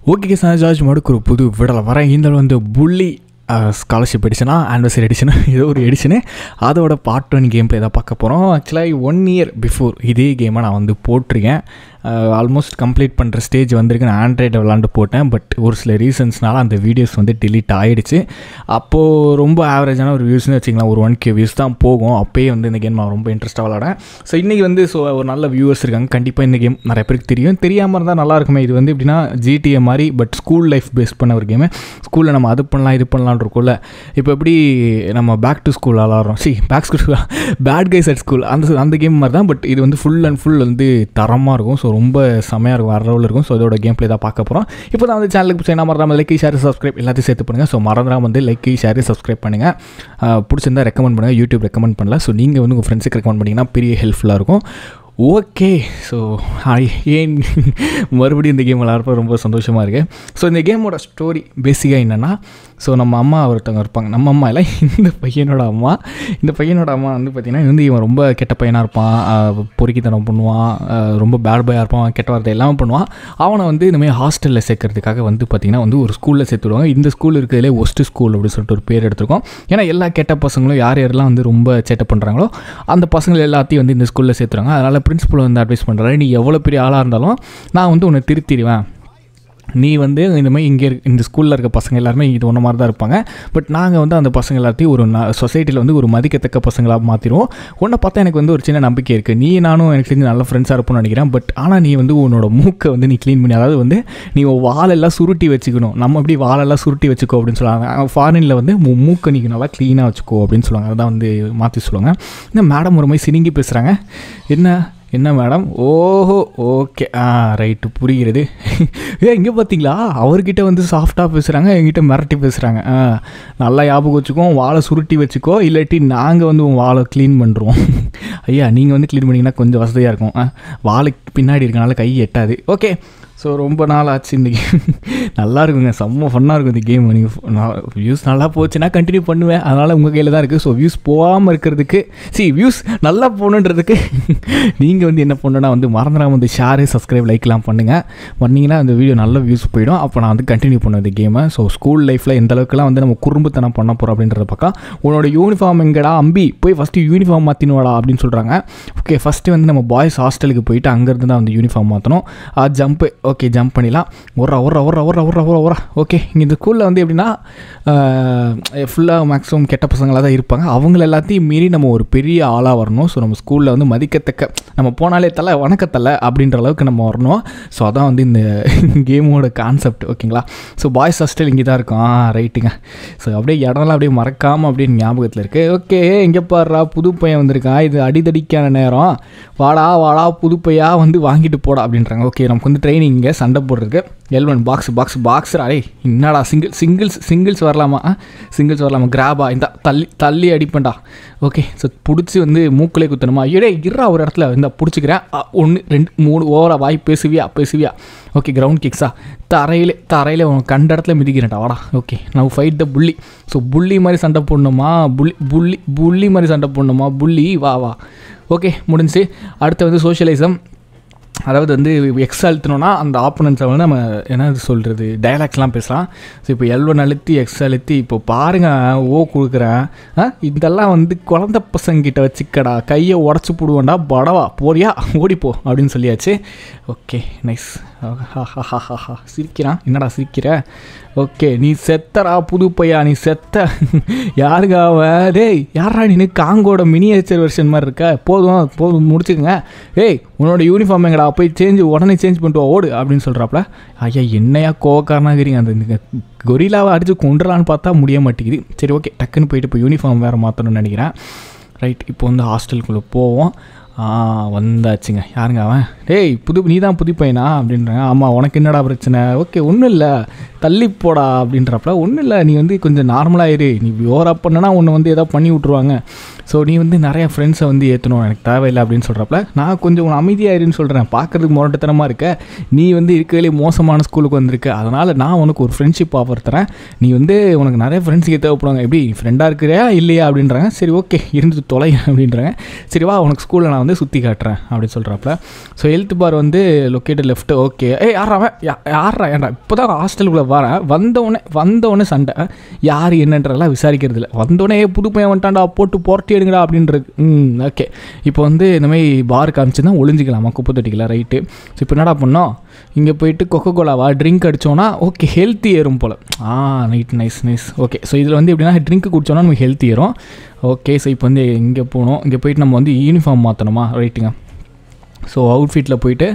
Okay sir George மடுக்கு ஒரு புது விடலை வரேன் இந்த வந்து புள்ளி ஸ்காலர்ஷிப் எடிஷனா ஆனிவர்சரி எடிஷனா ஏதோ ஒரு எடிஷனு அதோட பார்ட் ஒன் கேம் பிளே தான் பார்க்க போகிறோம் ஆக்சுவலாக ஒன் இயர் பிஃபோர் இதே கேமை நான் வந்து போட்டிருக்கேன் ஆல்மோஸ்ட் கம்ப்ளீட் பண்ணுற ஸ்டேஜ் வந்திருக்கு நான் ஆண்ட்ராய்டை விளாண்டு போட்டேன் பட் ஒரு சில ரீசன்ஸ்னால அந்த வீடியோஸ் வந்து டிலீட் ஆகிடுச்சு அப்போது ரொம்ப ஆவரேஜான ஒரு வியூஸ்னு வச்சிங்களேன் ஒரு ஒன் கே வியூஸ் தான் போகும் அப்போயே வந்து இந்த கேம் நான் ரொம்ப இன்ட்ரெஸ்ட்டாக விளாடேன் ஸோ இன்றைக்கி வந்து ஸோ ஒரு நல்ல வியூவர்ஸ் இருக்காங்க கண்டிப்பாக இந்த கேம் நிறைய பேருக்கு தெரியும் தெரியாமல் இருந்தால் நல்லா இருக்குமே இது வந்து எப்படின்னா ஜிடிஏ மாதிரி பட் ஸ்கூல் லைஃப் பேஸ் பண்ண ஒரு கேமு ஸ்கூலில் நம்ம அது பண்ணலாம் இது பண்ணலான் இருக்கும்ல இப்போ எப்படி நம்ம பேக் டு ஸ்கூல் விளாட்றோம் see back school bad guys at school அந்த அந்த கேம் மாதிரி தான் பட் இது வந்து ஃபுல் அண்ட் ஃபுல் வந்து தரமாக இருக்கும் ஸோ ரொம்ப செமையாக இருக்கும் வர லெவலில் இருக்கும் ஸோ இதோட கேம் பிளே தான் பார்க்க போகிறோம் இப்போ தான் வந்து சேனலுக்கு என்ன மறந்தாமல் லைக் ஷேர் சப்ஸ்கிரைப் எல்லாத்தையும் சேர்த்து பண்ணுங்கள் ஸோ மறந்துடாம வந்து லைக் ஷேர் சப்ஸ்கிரைப் பண்ணுங்கள் பிடிச்சிருந்தா ரெக்கமெண்ட் பண்ணுங்கள் யூடியூப் ரெக்கமெண்ட் பண்ணல ஸோ நீங்கள் வந்து உங்கள் ஃப்ரெண்ட்ஸுக்கு ரெக்கமெண்ட் பண்ணிங்கன்னா பெரிய ஹெல்ப்ஃபுல்லாக இருக்கும் ஓகே ஸோ ஏன் மறுபடியும் இந்த கேம் விளாட்றப்ப ரொம்ப சந்தோஷமாக இருக்குது ஸோ இந்த கேமோட ஸ்டோரி பேசிக்காக என்னென்னா ஸோ நம்ம அம்மா ஒருத்தவங்க இருப்பாங்க நம்ம அம்மா இல்லை இந்த பையனோட அம்மா இந்த பையனோட அம்மா வந்து பார்த்திங்கன்னா வந்து இவன் ரொம்ப கெட்ட பையனாக இருப்பான் பொறுக்கித்தனம் பண்ணுவான் ரொம்ப பேட் பாயாக இருப்பான் கெட்ட வார்த்தை எல்லாமே பண்ணுவான் அவனை வந்து இந்தமாதிரி ஹாஸ்டலில் சேர்க்கறதுக்காக வந்து பார்த்திங்கன்னா வந்து ஒரு ஸ்கூலில் சேர்த்துடுவாங்க இந்த ஸ்கூல் இருக்கிறதுலே ஒஸ்ட்டு ஸ்கூல் அப்படின்னு சொல்லிட்டு ஒரு பேர் எடுத்திருக்கோம் ஏன்னா எல்லா கெட்ட பசங்களும் யார் யாரெல்லாம் வந்து ரொம்ப சேட்டை பண்ணுறாங்களோ அந்த பசங்கள் எல்லாத்தையும் வந்து இந்த ஸ்கூலில் சேர்த்துறாங்க அதனால் பிரின்ஸிபல் வந்து அட்வைஸ் பண்ணுறாரு நீ எவ்வளோ பெரிய ஆளாக இருந்தாலும் நான் வந்து உன்னை திருத்திடுவேன் நீ வந்து இந்த மாதிரி இங்கே இந்த ஸ்கூலில் இருக்க பசங்க எல்லாருமே இது ஒன்று மாதிரி தான் இருப்பாங்க பட் நாங்கள் வந்து அந்த பசங்க எல்லாத்தையும் ஒரு சொசைட்டியில் வந்து ஒரு மதிக்கத்தக்க பசங்களாக மாற்றிடுவோம் உன்னை பார்த்தா எனக்கு வந்து ஒரு சின்ன நம்பிக்கை இருக்குது நீ நானும் எனக்கு தெரிஞ்சு நல்ல ஃப்ரெண்ட்ஸாக இருப்போம்னு நினைக்கிறேன் பட் ஆனால் நீ வந்து உன்னோட மூக்கை வந்து நீ க்ளீன் பண்ணி அதாவது வந்து நீ வாலெல்லாம் சுருட்டி வச்சுக்கணும் நம்ம எப்படி வாலெல்லாம் சுருட்டி வச்சுக்கோ அப்படின்னு சொல்லுவாங்க ஃபாரினில் வந்து மூக்கை நீ நல்லா க்ளீனாக வச்சுக்கோ அப்படின்னு சொல்லுவாங்க அதான் வந்து மாற்றி சொல்லுவாங்க இந்த மேடம் ஒரு மாதிரி சினிங்கி பேசுகிறாங்க என்ன என்ன மேடம் ஓஹோ ஓகே ஆ ரைட்டு புரிகிறது ஏ இங்கே பார்த்தீங்களா அவர்கிட்ட வந்து சாஃப்டாக பேசுகிறாங்க எங்கிட்ட மிரட்டி பேசுகிறாங்க ஆ நல்லா ஞாபகம் வச்சுக்கோ வாழை சுருட்டி வச்சுக்கோ இல்லாட்டி நாங்கள் வந்து உன் வாழை க்ளீன் பண்ணுறோம் ஐயா நீங்கள் வந்து க்ளீன் பண்ணிங்கன்னா கொஞ்சம் வசதியாக இருக்கும் ஆ வாழைக்கு பின்னாடி இருக்கனால கை எட்டாது ஓகே ஸோ ரொம்ப நாள் ஆச்சு இந்த கேம் நல்லா இருக்குங்க செம்ம ஃபன்னாக இருக்கும் இந்த கேம் நீங்கள் வியூஸ் நல்லா போச்சுன்னா கண்டினியூ பண்ணுவேன் அதனால் உங்கள் கையில் தான் இருக்குது ஸோ வியூஸ் போகாமல் இருக்கிறதுக்கு சி வியூஸ் நல்லா போகணுன்றதுக்கு நீங்கள் வந்து என்ன பண்ணணுன்னா வந்து மறந்துடாம வந்து ஷேரு சப்ஸ்கிரைப் லைக்லாம் பண்ணுங்கள் பண்ணிங்கன்னா அந்த வீடியோ நல்ல வியூஸ் போயிடும் அப்போ நான் வந்து கண்டினியூ பண்ணுவேன் இந்த கேமை ஸோ ஸ்கூல் லைஃப்பில் எந்த அளவுக்குலாம் வந்து நம்ம குறும்புத்தனம் பண்ண போகிறோம் அப்படின்றத பக்கம் உன்னோட யூனிஃபார்ம் எங்கடா அம்பி போய் ஃபஸ்ட்டு யூனிஃபார்ம் மாற்றினுவாடா அப்படின்னு சொல்கிறாங்க ஓகே ஃபஸ்ட்டு வந்து நம்ம பாய்ஸ் ஹாஸ்டலுக்கு போயிட்டு அங்கேருந்து தான் வந்து யூனிஃபார்ம் மாற்றணும் ஜம்ப்பு ஓகே ஜம்ப் பண்ணிடலாம் ஒரா ஒரா ஒரா ஒரா ஒரா ஒரா ஒரா ஓகே இங்கே இந்த ஸ்கூலில் வந்து எப்படின்னா ஃபுல்லாக மேக்ஸிமம் கெட்ட பசங்களாக தான் இருப்பாங்க அவங்கள எல்லாத்தையும் மீறி நம்ம ஒரு பெரிய ஆளாக வரணும் ஸோ நம்ம ஸ்கூலில் வந்து மதிக்கத்தக்க நம்ம போனாலே தலை வணக்கத்தலை அப்படின்ற அளவுக்கு நம்ம வரணும் ஸோ அதான் வந்து இந்த கேமோட கான்செப்ட் ஓகேங்களா ஸோ பாய்ஸ் ஹாஸ்டல் இங்கே தான் இருக்கும் ஆ ரைட்டுங்க ஸோ அப்படியே இடம்லாம் அப்படியே மறக்காமல் அப்படியே ஞாபகத்தில் இருக்குது ஓகே இங்கே பாடுறா புது பையன் வந்திருக்கான் இது அடிதடிக்கான நேரம் வாடா வாடா புது பையா வந்து வாங்கிட்டு போடா அப்படின்றாங்க ஓகே நமக்கு வந்து ட்ரைனிங் இங்கே சண்டை போடுறதுக்கு L one box box box அடே என்னடா சிங்கிள் சிங்கிள்ஸ் சிங்கிள்ஸ் வரலாமா சிங்கிள்ஸ் வரலாமா கிராபா இந்த தள்ளி தள்ளி அடிப்பேன்டா ஓகே ஸோ பிடிச்சி வந்து மூக்கிலே குத்தணுமா இடே இருறா ஒரு இடத்துல இந்த பிடிச்சிக்கிறேன் ஒன்று ரெண்டு மூணு ஓவரா வாய் பேசுவியா பேசுவியா ஓகே கிரவுண்ட் கிக்ஸா தரையில் தரையில் உனக்கு கண்ட இடத்துல மிதிக்கிறேன்டா வாடா ஓகே நான் ஃபைட் த புள்ளி ஸோ புள்ளி மாதிரி சண்டை போடணுமா புள்ளி புள்ளி புள்ளி மாதிரி சண்டை போடணுமா புள்ளி வா வா ஓகே முடிஞ்சு அடுத்து வந்து சோஷியலிசம் அதாவது வந்து எக்ஸ் அழுத்தினோன்னா அந்த ஆப்போனன்ஸை வந்து நம்ம என்ன சொல்கிறது டைலாக்ஸ்லாம் பேசலாம் ஸோ இப்போ எல் ஒன் அழுத்தி எக்ஸ் அழுத்தி இப்போ பாருங்கள் ஓ கொடுக்குறேன் இதெல்லாம் வந்து குழந்த பசங்கிட்ட வச்சுக்கடா கையை உடச்சி போடுவோண்டா படவா போறியா ஓடிப்போ அப்படின்னு சொல்லியாச்சு ஓகே நைஸ் சிரிக்கிறான் என்னடா சிரிக்கிற ஓகே நீ செத்தரா புது பையா நீ செத்த யாருக்காவ டேய் யாரா நீ காங்கோட மினியேச்சர் வெர்ஷன் மாதிரி இருக்க போதும் போதும் முடிச்சுக்கங்க ஏய் உன்னோட யூனிஃபார்ம் எங்கடா போய் சேஞ்ச் உடனே சேஞ்ச் பண்ணிட்டு ஓடு அப்படின்னு சொல்கிறாப்புல ஐயா என்னையா கோவக்காரனாகிறீங்க அந்த கொரிலாவை அடித்து கொண்டுலான்னு பார்த்தா முடிய மாட்டேங்குது சரி ஓகே டக்குன்னு போயிட்டு இப்போ யூனிஃபார்ம் வேறு மாற்றணும்னு நினைக்கிறேன் ரைட் இப்போ வந்து ஹாஸ்டலுக்குள்ளே போவோம் வந்தாச்சுங்க யாருங்க அவன் டேய் புது நீ தான் புது பையனா அப்படின்றாங்க ஆமாம் உனக்கு என்னடா பிரச்சனை ஓகே ஒன்றும் இல்லை தள்ளி போடா அப்படின்றப்பல ஒன்றும் இல்லை நீ வந்து கொஞ்சம் நார்மலாக இரு நீ ஓவராக பண்ணனா உன்னை வந்து எதாவது பண்ணி விட்ருவாங்க ஸோ நீ வந்து நிறைய ஃப்ரெண்ட்ஸை வந்து ஏற்றணும் எனக்கு தேவையில்லை அப்படின்னு சொல்கிறப்பல நான் கொஞ்சம் உன் அமைதியாயிருன்னு சொல்கிறேன் பார்க்குறதுக்கு முரட்டுத்தனமாக இருக்க நீ வந்து இருக்கிறதுலே மோசமான ஸ்கூலுக்கு வந்திருக்க அதனால் நான் உனக்கு ஒரு ஃப்ரெண்ட்ஷிப் ஆஃபர் தரேன் நீ வந்து உனக்கு நிறைய ஃப்ரெண்ட்ஸுக்கு தேவைப்படுவாங்க எப்படி ஃப்ரெண்டாக இருக்கிறியா இல்லையா அப்படின்றாங்க சரி ஓகே இருந்து தொலை அப்படின்றாங்க சரி வா உனக்கு ஸ்கூலில் நான் வந்து சுற்றி காட்டுறேன் அப்படின்னு சொல்கிறப்பல ஸோ ஹெல்த் பார் வந்து லொக்கேட்டட் லெஃப்ட் ஓகே ஏய் யாரா அவன் யா- யாரா ஏன்டா இப்போ தான் ஹாஸ்டலுக்குள்ளே வரேன் வந்தவொடனே வந்தவொடனே சண்டை யார் என்னன்றதெல்லாம் விசாரிக்கிறது இல்லை வந்தோடனே "ஏய், புது பையன் வந்துட்டான்டா போட்டு போர்ட்டி எடுங்கடா அப்படின்றது ம் ஓகே இப்போ வந்து இந்த மாதிரி பார் காமிச்சு தான் ஒளிஞ்சிக்கலாமா குப்பை தொட்டிக்கலாம் ரைட்டு ஸோ இப்போ என்னடா பண்ணோம் இங்கே போயிட்டு கொக்கோ கோலாவா ட்ரிங்க் அடித்தோன்னா ஓகே ஹெல்த்தி ஏறும் போல் ஆ night nice nice okay so இதில் வந்து எப்படின்னா ட்ரிங்க் குடிச்சோன்னா நமக்கு ஹெல்த்தி ஏறும் ஓகே ஸோ இப்போ வந்து இங்கே போகணும் இங்கே போயிட்டு நம்ம வந்து யூனிஃபார்ம் மாற்றணுமா ரைட்டுங்க ஸோ அவுட்ஃபிட்டில் போயிட்டு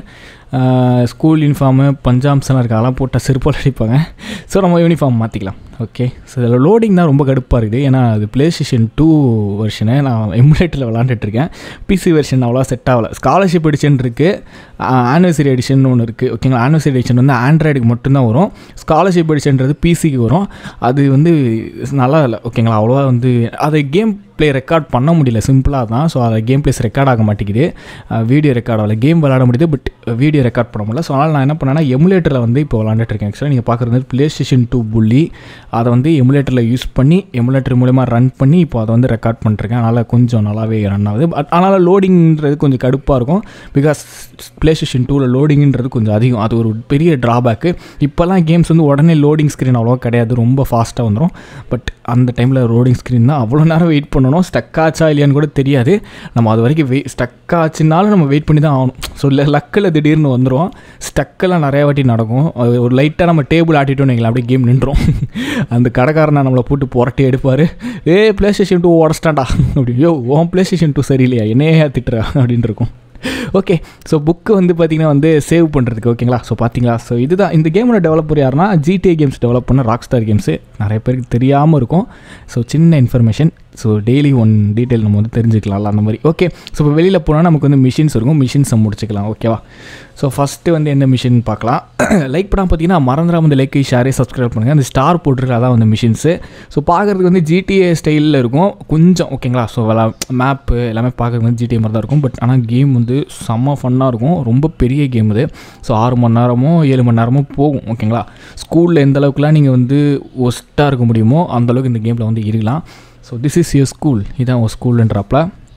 ஸ்கூல் யூனிஃபார்மு பஞ்சாம்ஸ்லாம் இருக்கு அதெல்லாம் போட்டால் செருப்பால் அடிப்பாங்க ஸோ நம்ம யூனிஃபார்ம் மாற்றிக்கலாம் ஓகே ஸோ இதில் லோடிங் தான் ரொம்ப கடுப்பாக இருக்குது ஏன்னா அது ப்ளே ஸ்டேஷன் டூ வெர்ஷனு நான் எமுலேட்டில் விளாண்டுட்ருக்கேன் பிசி வெர்ஷன் அவ்வளோ செட் ஆகல ஸ்காலர்ஷிப் எடிஷன் இருக்குது ஆனிவர்சரி எடிஷன் ஒன்று இருக்குது ஓகேங்களா ஆனிவர்சரி எடிஷன் வந்து ஆண்ட்ராய்டுக்கு மட்டும்தான் வரும் ஸ்காலர்ஷிப் எடிஷன்றது பிசிக்கு வரும் அது வந்து நல்லா இல்லை ஓகேங்களா அவ்வளோவா வந்து அதை கேம் ப்ளே ரெக்கார்ட் பண்ண முடியல சிம்பிளாக தான் ஸோ அதை கேம் ப்ளேஸ் ரெக்கார்ட் ஆக மாட்டேங்குது வீடியோ ரெக்கார்ட் ஆகல கேம் விளாட முடியுது பட் வீடியோ ரெக்கார்ட் பண்ண முடியல ஸோ அதனால் நான் என்ன பண்ணேன்னா எமுலேட்டரில் வந்து இப்போ விளாண்டுட்டு இருக்கேன் ஆக்சுவலாக நீங்கள் பார்க்குறது ப்ளே ஸ்டேஷன் டூ புள்ளி அதை வந்து எமுலேட்டரில் யூஸ் பண்ணி எமுலேட்டர் மூலயமா ரன் பண்ணி இப்போ அதை வந்து ரெக்கார்ட் பண்ணிருக்கேன் அதனால் கொஞ்சம் நல்லாவே ரன் ஆகுது பட் ஆனால் லோடிங்கிறது கொஞ்சம் கடுப்பாக இருக்கும் பிகாஸ் ப்ளே ஸ்டேஷன் டூவில் லோடிங்கிறது கொஞ்சம் அதிகம் அது ஒரு பெரிய ட்ராபேக்கு இப்போல்லாம் கேம்ஸ் வந்து உடனே லோடிங் ஸ்க்ரீன் அவ்வளோவா கிடையாது ரொம்ப ஃபாஸ்ட்டாக வந்துடும் பட் அந்த டைமில் லோடிங் ஸ்க்ரீன் தான் அவ்வளோ நேரம் வெயிட் பண்ணணும் ஸ்டக் ஆச்சா இல்லையான்னு கூட தெரியாது நம்ம அது வரைக்கும் வெய் ஸ்டக் ஆச்சுனாலும் நம்ம வெயிட் பண்ணி தான் ஆகணும் ஸோ இல்லை லக்கில் திடீர்னு வந்துடும் ஸ்டக்கெல்லாம் நிறைய வாட்டி நடக்கும் அது ஒரு லைட்டாக நம்ம டேபிள் ஆட்டிட்டோம்னு வைங்களேன் அப்படியே கேம் நின்றோம் அந்த கடைக்காரனை நம்மளை போட்டு புரட்டி எடுப்பார் ஏ ப்ளே ஸ்டேஷன் டூ உடச்சிட்டான்டா அப்படி யோ உன் ப்ளே ஸ்டேஷன் டூ சரியில்லையா என்னையே திட்டுறா அப்படின்னு இருக்கும் ஓகே ஸோ புக்கு வந்து பார்த்தீங்கன்னா வந்து சேவ் பண்ணுறதுக்கு ஓகேங்களா ஸோ பார்த்தீங்களா ஸோ இதுதான் இந்த கேமோட டெவலப்பர் யாருன்னா ஜிடிஏ கேம்ஸ் டெவலப் பண்ண ராக் ஸ்டார் கேம்ஸு நிறைய பேருக்கு தெரியாமல் இருக்கும் ஸோ சின்ன information so daily one detail நம்ம வந்து தெரிஞ்சுக்கலாம்ல அந்த மாதிரி ஓகே ஸோ இப்போ வெளியில் போனால் நமக்கு வந்து மிஷின்ஸ் இருக்கும் மிஷின்ஸை முடிச்சுக்கலாம் ஓகேவா ஸோ ஃபஸ்ட்டு வந்து என்ன மிஷின் பார்க்கலாம் லைக் பண்ணால் பார்த்தீங்கன்னா மறந்துடாம இந்த லைக் ஷேரே சப்ஸ்கிரைப் பண்ணுங்கள் அந்த ஸ்டார் போட்டுருக்கு அதான் வந்து மிஷின்ஸு ஸோ பார்க்குறதுக்கு வந்து ஜிடிஏ ஸ்டைலில் இருக்கும் கொஞ்சம் ஓகேங்களா ஸோ விளா மேப்பு எல்லாமே பார்க்குறதுக்கு வந்து ஜிடிஏ மாதிரி தான் இருக்கும் பட் ஆனால் கேம் வந்து செம்ம ஃபன்னாக இருக்கும் ரொம்ப பெரிய கேம் இது ஸோ ஆறு மணி நேரமோ ஏழு மணி நேரமோ போகும் ஓகேங்களா ஸ்கூலில் எந்த அளவுக்குலாம் நீங்கள் வந்து ஒஸ்ட்டாக இருக்க முடியுமோ அந்தளவுக்கு இந்த கேமில் வந்து இருக்கலாம் so this is your school இதான் ஒரு ஸ்கூலுன்றப்பல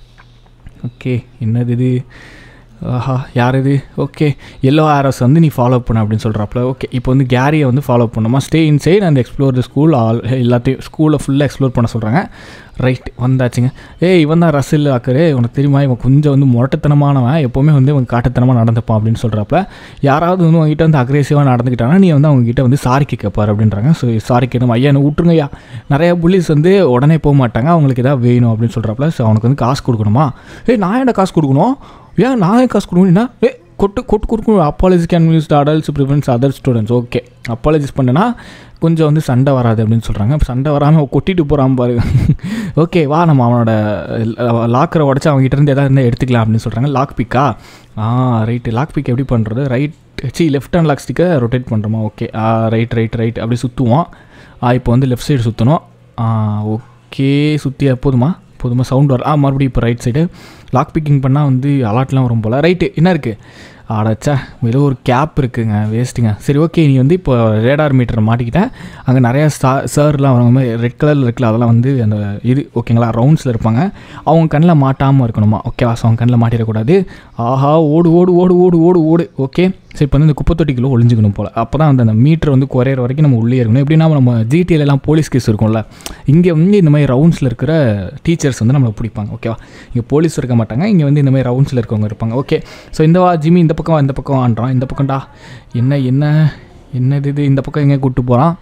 ஓகே என்னது இது ஆஹா யார் இது ஓகே எல்லோ ஆரஸ் வந்து நீ ஃபாலோ பண்ண அப்படின்னு சொல்கிறாப்புல ஓகே இப்போ வந்து கேரியை வந்து ஃபாலோ பண்ணுமா stay inside and explore the school all எல்லாத்தையும் ஸ்கூலை ஃபுல்லாக எக்ஸ்ப்ளோர் பண்ண சொல்கிறாங்க ரைட் வந்தாச்சுங்க ஏய் இவன் தான் ரசில் ஆக்கரு உனக்கு தெரியுமா இவன் கொஞ்சம் வந்து முரட்டுத்தனமானவன் எப்போவுமே வந்து இவன் காட்டுத்தனமாக நடந்துப்பான் அப்படின்னு சொல்கிறாப்புல யாராவது வந்து உங்ககிட்ட வந்து அக்ரெசிவாக நடந்துக்கிட்டாங்கன்னா நீ வந்து அவங்ககிட்ட வந்து சாரி கேட்கப்பார் அப்படின்றாங்க ஸோ சாரி கேட்கணும் ஐயா என்ன விட்ருங்கய்யா நிறைய புள்ளிஸ் வந்து உடனே போக மாட்டாங்க அவங்களுக்கு ஏதாவது வேணும் அப்படின்னு சொல்கிறாப்புல ஸோ அவனுக்கு வந்து காசு கொடுக்கணுமா ஏய் நான் என்ன காசு கொடுக்கணும் ஏன் நான் ஏன் காசு கொடுக்கணும்னா ஏ கொட்டு கொட்டு கொடுக்கணும் apology can use adults prevents other students okay apologies பண்ணனா கொஞ்சம் வந்து சண்டை வராது அப்படின்னு சொல்கிறாங்க சண்டை வராமல் கொட்டிட்டு போகிறான் பாரு ஓகே வா நம்ம அவனோட லாக்கரை உடச்சி அவங்ககிட்ட இருந்து எதாவது இருந்தால் எடுத்துக்கலாம் அப்படின்னு சொல்கிறாங்க லாக் பிக்கா ஆ ரைட்டு லாக் பிக் எப்படி பண்ணுறது right see left hand lock ஸ்டிக்கை ரொட்டேட் பண்ணுறோமா ஓகே ஆ ரைட் ரைட் ரைட் அப்படி சுற்றுவோம் ஆ இப்போ வந்து லெஃப்ட் சைடு சுற்றணும் ஆ ஓகே சுற்றி போதுமா போதுமா சவுண்ட் வர ஆ மறுபடியும் இப்போ ரைட் சைடு லாக் பிக்கிங் பண்ணால் வந்து அலாட்லாம் வரும் போல் ரைட்டு என்ன இருக்குது ஆடாச்சா ஏதோ ஒரு கேப் இருக்குங்க வேஸ்ட்டுங்க சரி ஓகே நீ வந்து இப்போ ரேடார் மீட்டர் மாட்டிக்கிட்டேன் அங்கே நிறையா சா சார்லாம் வரவங்க மாதிரி ரெட் கலரில் இருக்குல்ல அதெல்லாம் வந்து அந்த இது ஓகேங்களா ரவுண்ட்ஸில் இருப்பாங்க அவங்க கண்ணில் மாட்டாமல் இருக்கணுமா ஓகேவா ஸோ அவங்க கண்ணில் மாட்டிடக்கூடாது ஆஹா ஓடு ஓடு ஓடு ஓடு ஓடு ஓடு ஓகே சரி இப்போ வந்து இந்த குப்பை தொட்டிக்குள்ளே ஒளிஞ்சிக்கணும் போல் அப்போ தான் வந்து அந்த மீட்டர் வந்து குறையிற வரைக்கும் நம்ம உள்ளே இருக்கணும் எப்படின்னா நம்ம ஜிடிஎல்லாம் போலீஸ் கேஸ் இருக்கும்ல இங்கே வந்து இந்த மாதிரி ரவுண்ட்ஸில் இருக்கிற டீச்சர்ஸ் வந்து நம்மளை பிடிப்பாங்க ஓகேவா இங்கே போலீஸ் இருக்க மாட்டாங்க இங்கே வந்து இந்த மாதிரி ரவுண்ட்ஸில் இருக்கவங்க இருப்பாங்க ஓகே ஸோ இந்த வா ஜிமி இந்த பக்கம் வா, இந்த பக்கம் ஆன்றான் இந்த பக்கம்டா என்ன என்ன என்னது இது இந்த பக்கம் எங்கே கூப்பிட்டு போகிறான்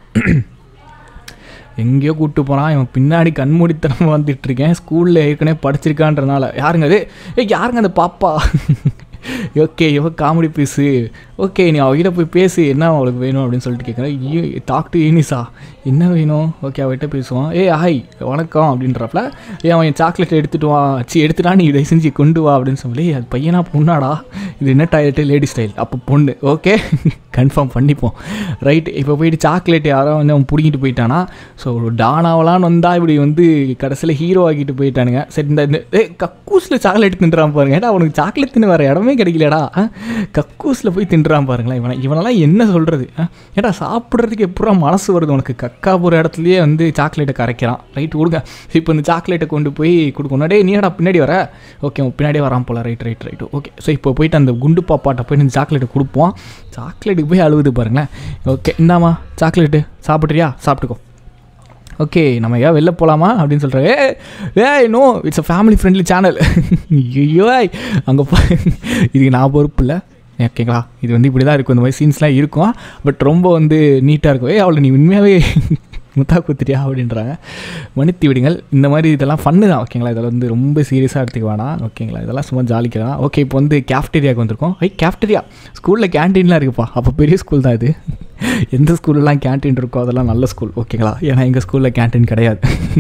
எங்கேயோ கூப்பிட்டு போகிறான் இவன் பின்னாடி கண்மூடித்தனமாக வந்துட்டு இருக்கேன் ஸ்கூலில் ஏற்கனவே படிச்சிருக்கான்றனால யாருங்க அது ஏ யாருங்க அந்த பாப்பா ஓகே இவன் காமெடி பீஸு ஓகே நீ அவகிட்ட போய் பேசு என்ன அவளுக்கு வேணும் அப்படின்னு சொல்லிட்டு கேட்குறேன் டாக் டு ஈனிஸா என்ன வேணும் ஓகே அவகிட்ட பேசுவான் ஏ ஹாய் வணக்கம் அப்படின்றப்பல ஏ அவன் சாக்லேட் எடுத்துட்டு வா சி எடுத்துட்டா நீ இதை செஞ்சு கொண்டு வா அப்படின்னு சொல்லி அது பையனா பொண்ணாடா இது என்ன டாய்லெட்டு லேடி ஸ்டைல் அப்போ பொண்ணு ஓகே கன்ஃபார்ம் பண்ணிப்போம் ரைட் இப்போ போயிட்டு சாக்லேட் யாரோ வந்து அவன் பிடிங்கிட்டு போயிட்டானா ஸோ டானாவலான்னு வந்தால் இப்படி வந்து கடைசியில் ஹீரோ ஆக்கிட்டு போயிட்டானுங்க சரி இந்த இந்த ஏ கக்கூஸில் சாக்லேட் தின்றான் பாருங்க ஏடா அவனுக்கு சாக்லேட் தின்னு வேறு இடமே கிடைக்கலடா ஆ? கக்கூஸில் போய் தின்றான் பாருங்களேன் இவனை இவனெல்லாம் என்ன சொல்கிறது ஏடா சாப்பிட்றதுக்கு எப்படா மனசு வருது உனக்கு கக்கா போகிற இடத்துலையே வந்து சாக்லேட்டை கரைக்கிறான் ரைட் கொடுங்க இப்போ இந்த சாக்லேட்டை கொண்டு போய் கொடுக்கணும் டேய் நீடா பின்னாடி வர ஓகே அவன் பின்னாடியே வரான் போல right right right okay so இப்போ போயிட்டு அந்த குண்டு பாப்பாட்ட போய் இந்த சாக்லேட்டை கொடுப்போம் சாக்லேட்டுக்கு போய் அழுகுது பாருங்களேன் ஓகே இந்தாம்மா சாக்லேட்டு சாப்பிட்றியா சாப்பிட்டுக்கோ ஓகே நம்ம ஏன் வெளில போகலாமா அப்படின்னு சொல்கிறேன் ஏ ஏய் no it's a family friendly channel ஐயோ அங்கே போ இதுக்கு நான் பொறுப்பு இல்லை ஓகேங்களா இது வந்து இப்படி தான் இருக்கும் இந்த மாதிரி சீன்ஸ்லாம் இருக்கும் பட் ரொம்ப வந்து நீட்டாக இருக்கும் ஏ அவளை நீ உண்மையாகவே முத்தா குத்துட்டியா அப்படின்றாங்க மன்னித்து விடுங்கள் இந்த மாதிரி இதெல்லாம் ஃபன்னு தான் ஓகேங்களா இதெல்லாம் வந்து ரொம்ப சீரியஸாக எடுத்துக்க வேணாம் ஓகேங்களா இதெல்லாம் சும்மா ஜாலிக்கு தான் ஓகே இப்போ வந்து கேஃப்டேரியாவுக்கு வந்திருக்கோம் ஐ கேஃப்டேரியா ஸ்கூலில் கேன்டீன்லாம் இருக்குப்பா அப்போ பெரிய ஸ்கூல் தான் இது எந்த ஸ்கூல்லலாம் கேன்டீன் இருக்கோ அதெல்லாம் நல்ல ஸ்கூல் ஓகேங்களா ஏன்னா எங்கள் ஸ்கூலில் கேன்டீன் கிடையாது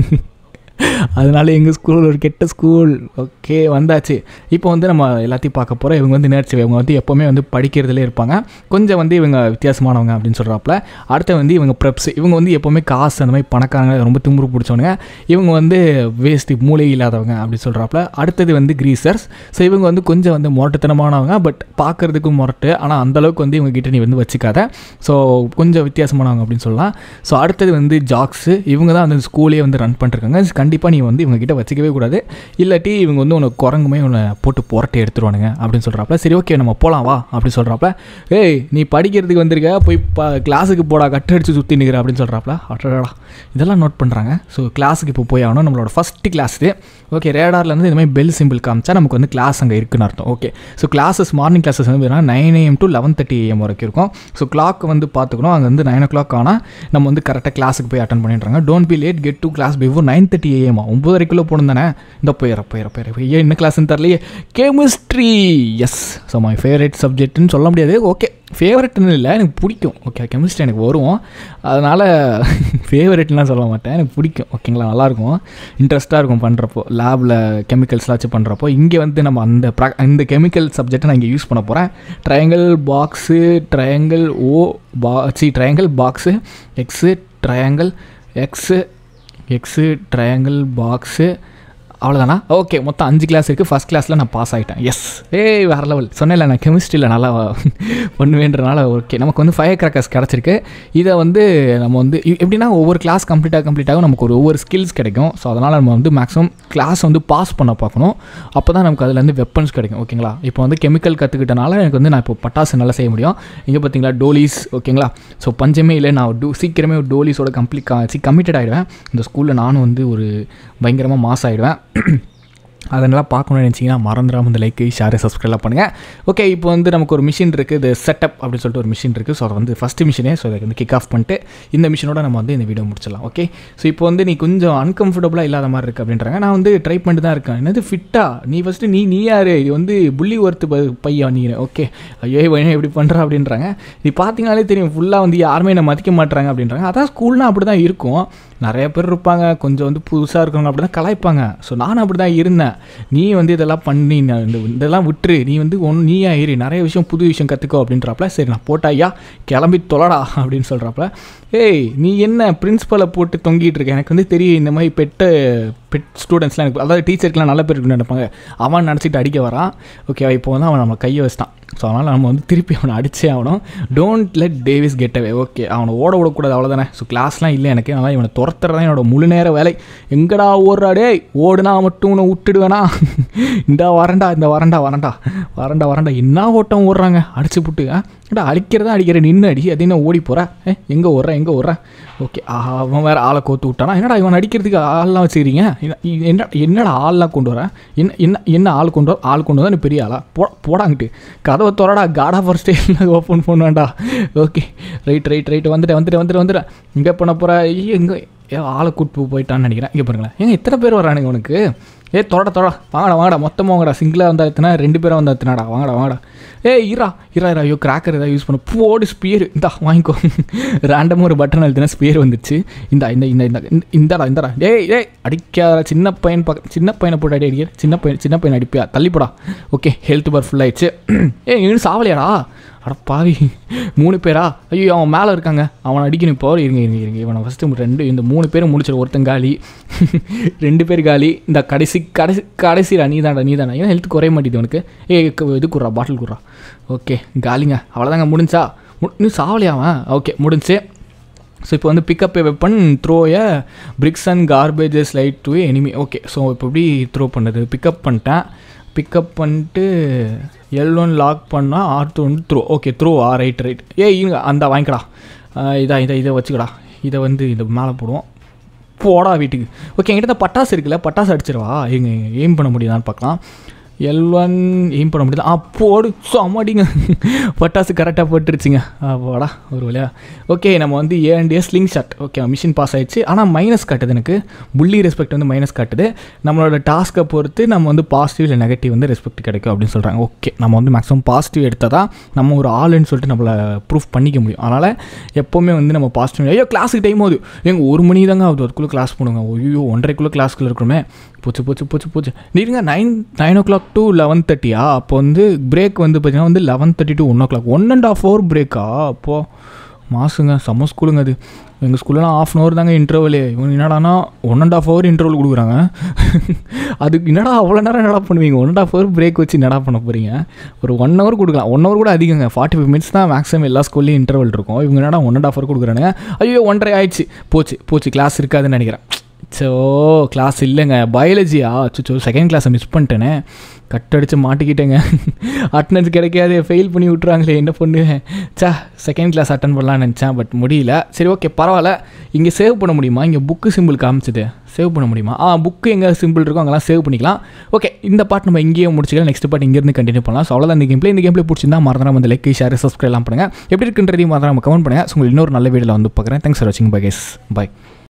அதனால எங்கள் ஸ்கூல் ஒரு கெட்ட ஸ்கூல் ஓகே வந்தாச்சு இப்போ வந்து நம்ம எல்லாத்தையும் பார்க்க போகிறோம் இவங்க வந்து நேர்ச்சி இவங்க வந்து எப்போவுமே வந்து படிக்கிறதுலே இருப்பாங்க கொஞ்சம் வந்து இவங்க வித்தியாசமானவங்க அப்படின்னு சொல்கிறாப்புல அடுத்து வந்து இவங்க ப்ரெப்ஸ் இவங்க வந்து எப்போவுமே காசு அந்த மாதிரி பணக்காரங்க ரொம்ப தும்புறு பிடிச்சவனுங்க இவங்க வந்து வேஸ்ட்டு மூளை இல்லாதவங்க அப்படின்னு சொல்கிறாப்புல அடுத்தது வந்து கிரீசர்ஸ் ஸோ இவங்க வந்து கொஞ்சம் வந்து முரட்டுத்தனமானவங்க பட் பார்க்குறதுக்கு முரட்டு ஆனால் அந்தளவுக்கு வந்து இவங்க கிட்ட நீ வந்து வச்சுக்காத ஸோ கொஞ்சம் வித்தியாசமானவங்க அப்படின்னு சொல்லலாம் ஸோ அடுத்தது வந்து ஜாக்ஸு இவங்க தான் அந்த ஸ்கூலே வந்து ரன் பண்ணிருக்காங்க கண்டிப்பாக நீ வந்து இவங்க கிட்ட வச்சுக்கவே கூடாது இல்லாட்டி இவங்க வந்து உனக்கு குரங்குமே உன்னை போட்டு புரட்டி எடுத்துருவானுங்க அப்படின்னு சொல்கிறாப்புல சரி ஓகே நம்ம போகலாம் வா அப்படின்னு சொல்கிறாப்புல ஏய் நீ படிக்கிறதுக்கு வந்திருக்க போய் ப கிளாஸுக்கு போடா கட்டு அடிச்சு சுற்றி நிற்கிற அப்படின்னு சொல்கிறாப்புல அட்டடா இதெல்லாம் நோட் பண்ணுறாங்க ஸோ கிளாஸுக்கு இப்போ போய் ஆகணும் நம்மளோட ஃபஸ்ட்டு கிளாஸ் இது ஓகே ரேடார்லேருந்து இந்த மாதிரி பெல் சிம்பிள் காமிச்சா நமக்கு வந்து கிளாஸ் அங்கே இருக்குன்னு அர்த்தம் okay so classes morning classes வந்து nine AM to eleven thirty AM வரைக்கும் இருக்கும் ஸோ கிளாக் வந்து பார்த்துக்கணும் அங்கே வந்து நைன் ஓ கிளாக் ஆனால் நம்ம வந்து கரெக்டாக கிளாஸுக்கு போய் அட்டன் பண்ணிடுறாங்க don't be late get to class before nine thirty AM ஒம்பதரைக்குள்ளே போகணும் தானே இந்த போயிடுற போயிடுற போயிடுற ஏன் என்ன கிளாஸ்னு தரலையே chemistry yes so my favourite சப்ஜெக்ட்னு சொல்ல முடியாது ஓகே ஃபேவரட்னு இல்லை எனக்கு பிடிக்கும் ஓகே கெமிஸ்ட்ரி எனக்கு வரும் அதனால் ஃபேவரட்லாம் சொல்ல மாட்டேன் எனக்கு பிடிக்கும் ஓகேங்களா நல்லாயிருக்கும் இன்ட்ரெஸ்ட்டாக இருக்கும் பண்ணுறப்போ லேபில் கெமிக்கல்ஸ்லாம் வச்சு பண்ணுறப்போ இங்கே வந்து நம்ம அந்த ப்ரா இந்த கெமிக்கல் சப்ஜெக்டை நான் இங்கே யூஸ் பண்ண போகிறேன் ட்ரையாங்கிள் பாக்ஸு ட்ரையாங்கிள் ஓ பா சி triangle box X triangle X X triangle box அவ்வளோதானா ஓகே மொத்தம் அஞ்சு கிளாஸ் இருக்குது ஃபஸ்ட் கிளாஸில் நான் பாஸ் ஆகிட்டேன் எஸ் ஏய் வேறு லெவல் சொன்னேன்ல நான் கெமிஸ்ட்ரியில் நல்லா பண்ணுவேன்றனால ஓகே நமக்கு வந்து ஃபயர் கிராக்கர்ஸ் கிடச்சிருக்கு இதை வந்து நம்ம வந்து இ- எப்படின்னா ஒவ்வொரு கிளாஸ் கம்ப்ளீட்டாக கம்ப்ளீட்டாக நமக்கு ஒரு ஒவ்வொரு ஸ்கில்ஸ் கிடைக்கும் ஸோ அதனால் நம்ம வந்து மேக்ஸிமம் கிளாஸ் வந்து பாஸ் பண்ண பார்க்கணும் அப்போ தான் நமக்கு அதுலேருந்து வெப்பன்ஸ் கிடைக்கும் ஓகேங்களா இப்போ வந்து கெமிக்கல் கற்றுக்கிட்டனால எனக்கு வந்து நான் இப்போ பட்டாசு நல்லா செய்ய முடியும் இங்கே பார்த்தீங்களா டோலிஸ் ஓகேங்களா ஸோ பஞ்சமே இல்லை நான் டூ சீக்கிரமே ஒரு டோலிஸோட கம்ப்ளீட் சி கமிட்டட் ஆகிடுவேன் இந்த ஸ்கூலில் நானும் வந்து ஒரு பயங்கரமாக மாஸ் ஆகிடுவேன் அதெல்லாம் பார்க்கணும்னு நினச்சிங்கன்னா மறந்துடாம இந்த லைக் ஷேர் சப்ஸ்கிரைப்லாம் பண்ணுங்கள் ஓகே இப்போ வந்து நமக்கு ஒரு மிஷின் இருக்குது இது செட்டப் அப்படின்னு சொல்லிட்டு ஒரு மிஷின் இருக்குது ஸோ அதை வந்து ஃபஸ்ட்டு மிஷினே ஸோ அதை வந்து கிக் ஆஃப் பண்ணிட்டு இந்த மிஷினோட நம்ம வந்து இந்த வீடியோ முடிச்சிடலாம் ஓகே ஸோ இப்போ வந்து நீ கொஞ்சம் அன்கம்ஃபர்டபுளாக இல்லாத மாதிரி இருக்குது அப்படின்றாங்க நான் வந்து ட்ரை பண்ணிட்டு தான் இருக்கேன் என்னது ஃபிட்டா நீ ஃபஸ்ட்டு நீ நீ யார் இது வந்து புள்ளி ஒர்த்து ப- பையன் நீ ஓகே ஐயோ இவன் எப்படி பண்ணுற அப்படின்றாங்க இது பார்த்தீங்கனாலே தெரியும் ஃபுல்லாக வந்து யாருமே என்னை மதிக்க மாட்றாங்க அப்படின்றாங்க அதான் ஸ்கூல்னால் அப்படி தான் இருக்கும் நிறைய பேர் இருப்பாங்க கொஞ்சம் வந்து புதுசாக இருக்கிறவங்க அப்படி தான் கலாய்ப்பாங்க ஸோ நானும் அப்படி தான் இருந்தேன் நீ வந்து இதெல்லாம் பண்ணி நான் இந்த இதெல்லாம் விட்டுரு நீ வந்து ஒன்று நீயா ஏறி நிறைய விஷயம் புது விஷயம் கற்றுக்கோ அப்படின்றப்பல சரி நான் போட்டாயா கிளம்பி தொலைடா அப்படின்னு சொல்கிறப்ப ஏய் நீ என்ன பிரின்ஸிபலை போட்டு தொங்கிட்டு இருக்க எனக்கு வந்து தெரியும் இந்த மாதிரி பெட்ட பெட் ஸ்டூடெண்ட்ஸ்லாம் எனக்கு அதாவது டீச்சருக்குலாம் நல்ல பேர் இருக்குன்னு நினைப்பாங்க அவன் நினச்சிட்டு அடிக்க வரான் ஓகே இப்போ வந்து அவன் நம்ம கையை வச்சிட்டான் ஸோ அதனால் நம்ம வந்து திருப்பி அவனை அடிச்சே ஆகணும் don't let Davis get away okay அவனை ஓட விடக்கூடாது அவ்வளோதானே ஸோ கிளாஸ்லாம் இல்லை எனக்கு அதனால் இவனை துரத்துறது என்னோட முழு நேர வேலை எங்கடா ஓடுறா டேய் ஓடுனா மட்டும் உன்னை விட்டுடுவேனா இந்த வரண்டா இந்த வரண்டா வரண்டா வரண்டா வரண்டா என்ன ஓட்டம் ஓடுறாங்க அடிச்சு புட்டு ஆ ஏடா அடிக்கிறதா அடிக்கிற நின்று அடி அது என்ன ஓடி போகிற ஏ எங்கே ஓடுற எங்கே ஓடுற ஓகே அவன் வேறு ஆளை கோத்து விட்டானா என்னடா இவன் அடிக்கிறதுக்கு ஆள்லாம் வச்சுக்கிறீங்க என்ன- என்ன என்னடா ஆள்லாம் கொண்டு வரேன் என்ன என்ன என்ன ஆள் கொண்டு வர ஆள் கொண்டு வந்தா நீ பெரிய ஆளா போ போடாங்கிட்டு கதவை திறடா காடா ஃபர்ஸ்ட் ஓப்பன் பண்ணுவேன்டா ஓகே ரைட் ரைட் ரைட் வந்துட்டேன் வந்துட்டேன் வந்துட்டு வந்துட்டேன் இங்கே பண்ண போகிற எங்கே ஏ ஆளை கூட்டு போயிட்டான்னு நினைக்கிறேன் இங்கே பாருங்களேன் ஏங்க இத்தனை பேர் வரானுங்க உனக்கு ஏ தொடடா தொடடா வாங்கடா வாங்கடா மொத்தமாக வாங்கடா சிங்கிளாக வந்தா எத்தனை ரெண்டு பேரும் வந்தா எத்தனாடா வாங்கடா வாங்கடா ஏ இரா இரா இரா ஐயோ கிராக்கர் ஏதாவது யூஸ் பண்ண போடு ஸ்பியர் இந்தா வாங்கிக்கோ ரேண்டமாக ஒரு பட்டன் அழுத்தினா ஸ்பியர் வந்துச்சு இந்த இந்த இந்த இந்த இந்த- இந்தாடா இந்தாடா டேய் டேய் அடிக்காத சின்ன பையன் பக்க சின்ன பையனை போட்டு அடி அடிக்கிற சின்ன பையன் சின்ன பையன் அடிப்பியா தள்ளிப்போடா ஓகே ஹெல்த் பார் ஃபுல் ஆயிடுச்சு ஏ இன்னும் சாவலையாடா அட பாவி மூணு பேரா ஐயோ அவன் மேலே இருக்காங்க அவன் அடிக்கணும் இப்போ இருங்க இருங்க இருங்க இவனை ஃபஸ்ட்டு ரெண்டு இந்த மூணு பேரும் முடிச்சிரு ஒருத்தன் காலி ரெண்டு பேர் காலி இந்த கடைசி கடைசி கடைசிடா நீ தான்டா நீ தானே ஏன் ஹெல்த் குறைய மாட்டேது உனக்கு ஏ இது குடுறா பாட்டில் குடுறா ஓகே காலிங்க அவ்வளோதாங்க முடிஞ்சா மு இன்னும் சாவலியாவன் ஓகே முடிஞ்சு ஸோ இப்போ வந்து பிக்கப் வெப்பன் த்ரோய bricks and garbages light to enemy okay so இப்போ எப்படி த்ரோ பண்ணது பிக்கப் பண்ணிட்டேன் பிக்கப் பண்ணிட்டு எல் ஒன் லாக் பண்ணால் ஆர் டூ வந்து த்ரோ ஓகே த்ரோ ஆ ரைட் ரைட் ஏ இவங்க அந்த வாங்கிக்கடா ஆஹ் இதா இதை இதை வச்சுக்கடா இதை வந்து இதை மேலே போடுவோம் போடா வீட்டுக்கு ஓகே என்கிட்ட இந்த பட்டாசு இருக்குல்ல பட்டாசு அடிச்சிருவா எங்க எய்ம் பண்ண முடியுதான்னு பார்க்கலாம் எல் ஒன் எய்ம் பண்ண முடியுதா ஆ போடு சமாடிங்க பட்டாசு கரெக்டாக போட்டுருச்சுங்க ஆ போடா ஒரு வழியா ஓகே நம்ம வந்து and a slingshot okay mission pass ஆயிடுச்சு ஆனால் மைனஸ் காட்டுது எனக்கு புள்ளி ரெஸ்பெக்ட் வந்து மைனஸ் காட்டுது நம்மளோட டாஸ்க்கை பொறுத்து நம்ம வந்து பாசிட்டிவ் இல்லை நெகட்டிவ் வந்து ரெஸ்பெக்ட் கிடைக்கும் அப்படின்னு சொல்கிறாங்க ஓகே நம்ம வந்து மேக்ஸிமம் பாசிட்டிவ் எடுத்தால் தான் நம்ம ஒரு ஆளுன்னு சொல்லிட்டு நம்மளை ப்ரூஃப் பண்ணிக்க முடியும் அதனால் எப்போவுமே வந்து நம்ம பாசிட்டிவ் ஐயோ கிளாஸுக்கு டைம் ஆகுது எங்கள் ஒரு மணி தாங்க ஆகுது அதுக்குள்ளே கிளாஸ் போடுங்க ஐயோ ஒன்றரைக்குள்ளே கிளாஸ்க்குள்ளே இருக்கிறோமே போச்சு போச்சு போச்சு போச்சு நீங்க nine nine o'clock to eleven தேர்ட்டியா அப்போ வந்து பிரேக் வந்து பார்த்தீங்கன்னா வந்து eleven thirty to one o'clock one and half hour பிரேக்கா அப்போது மாசுங்க செம்ம ஸ்கூலுங்க அது எங்கள் ஸ்கூல்லலாம் ஆஃப் அன் ஹவர் தாங்க இன்டர்வலே இவங்க என்னடானா one and half hour interval கொடுக்குறாங்க அதுக்கு என்னடா அவ்வளோ நேரம் என்னடா பண்ணுவீங்க one and half hour break வச்சு என்னடா பண்ண போகிறீங்க ஒரு ஒன் ஹவர் கொடுக்கலாம் ஒன் ஹவர் கூட அதிகங்க ஃபார்ட்டி ஃபைவ் மினிட்ஸ் தான் மேக்ஸிமம் எல்லா ஸ்கூல்லையும் இன்டர்வல் இருக்கும் இவங்க என்னடா ஒன் அண்ட் ஆஃப் ஹவர் கொடுக்குறானுங்க ஐயோ ஒன்றரை ஆயிடுச்சு போச்சு போச்சு கிளாஸ் இருக்காதுன்னு நினைக்கிறேன் ஸோ கிளாஸ் இல்லைங்க பயாலஜியா அச்சோ செகண்ட் கிளாஸை மிஸ் பண்ணிட்டேனே கட் அடித்து மாட்டிக்கிட்டேங்க அட்டனன்ஸ் கிடைக்காது ஃபெயில் பண்ணி விட்றாங்களே என்ன பண்ணுவேன் சா செகண்ட் கிளாஸ் அட்டன் பண்ணலாம்னு நினச்சேன் பட் முடியல சரி ஓகே பரவாயில்ல இங்கே சேவ் பண்ண முடியுமா இங்கே புக்கு சிம்பிள் காமிச்சது சேவ் பண்ண முடியுமா ஆ புக்கு எங்கே சிம்பிள் இருக்கோ அங்கெல்லாம் சேவ் பண்ணிக்கலாம் ஓகே இந்த பார்ட் நம்ம இங்கேயே முடிச்சுக்கலாம் நெக்ஸ்ட் பார்ட் இங்கேருந்து கண்டினியூ பண்ணலாம் ஸோ அவ்வளோதான் இந்த கேம் இந்த கேம் பிடிச்சிருந்தா மறந்துடாம வந்து லைக் ஷேர் சப்ஸ்கிரைப்லாம் பண்ணுங்கள் எப்படி இருக்குன்றதையும் மறந்துடாம கமெண்ட் பண்ணுங்கள் ஸோ உங்களுக்கு இன்னொரு நல்ல வீடியோவில் வந்து பார்க்குறேன் தேங்க்ஸ் ஃபார் வாட்சிங் பை கேஸ் பை